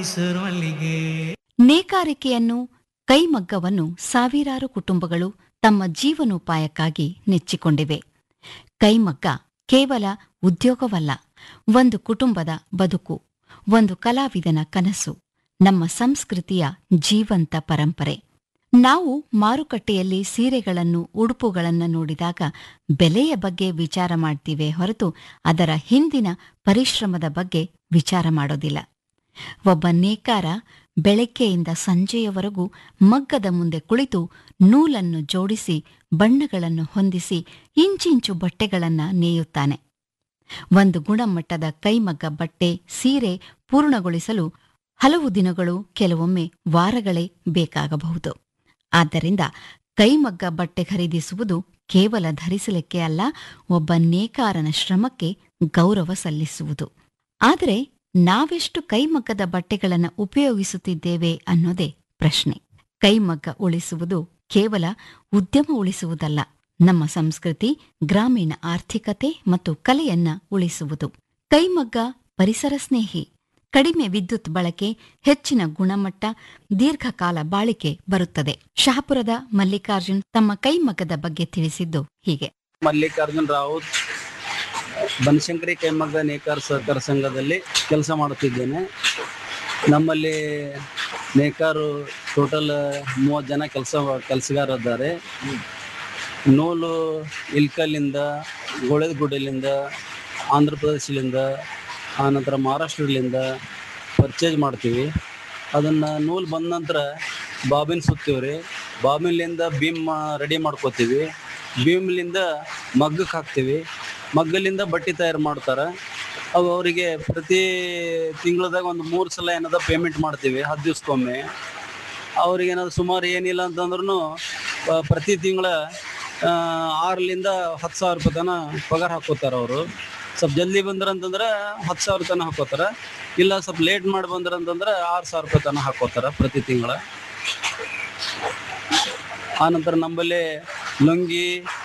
ಮೈಸೂರು ಮಲ್ಲಿಗೆ ನೇಕಾರಿಕೆಯನ್ನು ಕೈಮಗ್ಗವನ್ನು ಸಾವಿರಾರು ಕುಟುಂಬಗಳು ತಮ್ಮ ಜೀವನೋಪಾಯಕ್ಕಾಗಿ ನೆಚ್ಚಿಕೊಂಡಿವೆ ಕೈಮಗ್ಗ ಕೇವಲ ಉದ್ಯೋಗವಲ್ಲ ಒಂದು ಕುಟುಂಬದ ಬದುಕು ಒಂದು ಕಲಾವಿದನ ಕನಸು ನಮ್ಮ ಸಂಸ್ಕೃತಿಯ ಜೀವಂತ ಪರಂಪರೆ ನಾವು ಮಾರುಕಟ್ಟೆಯಲ್ಲಿ ಸೀರೆಗಳನ್ನು ಉಡುಪುಗಳನ್ನು ನೋಡಿದಾಗ ಬೆಲೆಯ ಬಗ್ಗೆ ವಿಚಾರ ಮಾಡ್ತೀವಿ ಹೊರತು ಅದರ ಹಿಂದಿನ ಪರಿಶ್ರಮದ ಬಗ್ಗೆ ವಿಚಾರ ಮಾಡೋದಿಲ್ಲ ಒಬ್ಬ ನೇಕಾರ ಬೆಳಗ್ಗೆಯಿಂದ ಸಂಜೆಯವರೆಗೂ ಮಗ್ಗದ ಮುಂದೆ ಕುಳಿತು ನೂಲನ್ನು ಜೋಡಿಸಿ ಬಣ್ಣಗಳನ್ನು ಹೊಂದಿಸಿ ಇಂಚಿಂಚು ಬಟ್ಟೆಗಳನ್ನ ನೇಯುತ್ತಾನೆ ಒಂದು ಗುಣಮಟ್ಟದ ಕೈಮಗ್ಗ ಬಟ್ಟೆ ಸೀರೆ ಪೂರ್ಣಗೊಳಿಸಲು ಹಲವು ದಿನಗಳು ಕೆಲವೊಮ್ಮೆ ವಾರಗಳೇ ಬೇಕಾಗಬಹುದು ಆದ್ದರಿಂದ ಕೈಮಗ್ಗ ಬಟ್ಟೆ ಖರೀದಿಸುವುದು ಕೇವಲ ಧರಿಸಲಿಕ್ಕೆ ಅಲ್ಲ ಒಬ್ಬ ನೇಕಾರನ ಶ್ರಮಕ್ಕೆ ಗೌರವ ಸಲ್ಲಿಸುವುದು ಆದರೆ ನಾವೆಷ್ಟು ಕೈಮಗ್ಗದ ಬಟ್ಟೆಗಳನ್ನು ಉಪಯೋಗಿಸುತ್ತಿದ್ದೇವೆ ಅನ್ನೋದೇ ಪ್ರಶ್ನೆ ಕೈಮಗ್ಗ ಉಳಿಸುವುದು ಕೇವಲ ಉದ್ಯಮ ಉಳಿಸುವುದಲ್ಲ ನಮ್ಮ ಸಂಸ್ಕೃತಿ ಗ್ರಾಮೀಣ ಆರ್ಥಿಕತೆ ಮತ್ತು ಕಲೆಯನ್ನ ಉಳಿಸುವುದು ಕೈಮಗ್ಗ ಪರಿಸರ ಸ್ನೇಹಿ ಕಡಿಮೆ ವಿದ್ಯುತ್ ಬಳಕೆ ಹೆಚ್ಚಿನ ಗುಣಮಟ್ಟ ದೀರ್ಘಕಾಲ ಬಾಳಿಕೆ ಬರುತ್ತದೆ ಶಹಾಪುರದ ಮಲ್ಲಿಕಾರ್ಜುನ್ ತಮ್ಮ ಕೈಮಗ್ಗದ ಬಗ್ಗೆ ತಿಳಿಸಿದ್ದು ಹೀಗೆ ಮಲ್ಲಿಕಾರ್ಜುನ್ ರಾವುತ್ ಬನಶಂಕರಿ ಕೈಮಗ್ಗ ನೇಕಾರ ಸಹಕಾರ ಸಂಘದಲ್ಲಿ ಕೆಲಸ ಮಾಡುತ್ತಿದ್ದೇನೆ ನಮ್ಮಲ್ಲಿ ನೇಕಾರು ಟೋಟಲ್ ಮೂವತ್ತು ಜನ ಕೆಲಸ ಕೆಲಸಗಾರರಿದ್ದಾರೆ ನೂಲು ಇಲ್ಕಲ್ಲಿಂದ ಗೋಳೆದಗುಡ್ಡಲಿಂದ ಆಂಧ್ರ ಪ್ರದೇಶದಿಂದ ಆನಂತರ ಮಹಾರಾಷ್ಟ್ರದಿಂದ ಪರ್ಚೇಸ್ ಮಾಡ್ತೀವಿ ಅದನ್ನು ನೂಲು ಬಂದ ನಂತರ ಬಾಬಿನ್ ಸುತ್ತೀವಿ ರೀ ಬಾಬಿನ್ಲಿಂದ ಬೀಮ್ ರೆಡಿ ಮಾಡ್ಕೋತೀವಿ ಬೀಮ್ಲಿಂದ ಮಗ್ಗಕ್ಕೆ ಹಾಕ್ತೀವಿ ಮಗ್ಗಲಿಂದ ಬಟ್ಟೆ ತಯಾರು ಮಾಡ್ತಾರೆ ಅವು ಅವರಿಗೆ ಪ್ರತಿ ತಿಂಗಳದಾಗ ಒಂದು ಮೂರು ಸಲ ಏನದ ಪೇಮೆಂಟ್ ಮಾಡ್ತೀವಿ ಹತ್ತು ದಿವ್ಸಕ್ಕೊಮ್ಮೆ ಅವ್ರಿಗೆ ಏನಾದ್ರು ಸುಮಾರು ಏನಿಲ್ಲ ಅಂತಂದ್ರೂ ಪ್ರತಿ ತಿಂಗಳ ಆರರಿಂದ ಹತ್ತು ಸಾವಿರ ರೂಪಾಯಿ ತನ ಪಗಾರ ಹಾಕೋತಾರೆ ಅವರು ಸ್ವಲ್ಪ ಜಲ್ದಿ ಬಂದ್ರಂತಂದ್ರೆ ಹತ್ತು ಸಾವಿರ ತನಕ ಹಾಕೋತಾರೆ ಇಲ್ಲ ಸ್ವಲ್ಪ ಲೇಟ್ ಮಾಡಿ ಬಂದ್ರಂತಂದ್ರೆ ಆರು ಸಾವಿರ ರೂಪಾಯಿ ತನಕ ಹಾಕೋತಾರೆ ಪ್ರತಿ ತಿಂಗಳ ಆನಂತರ ನಮ್ಮಲ್ಲಿ ಲುಂಗಿ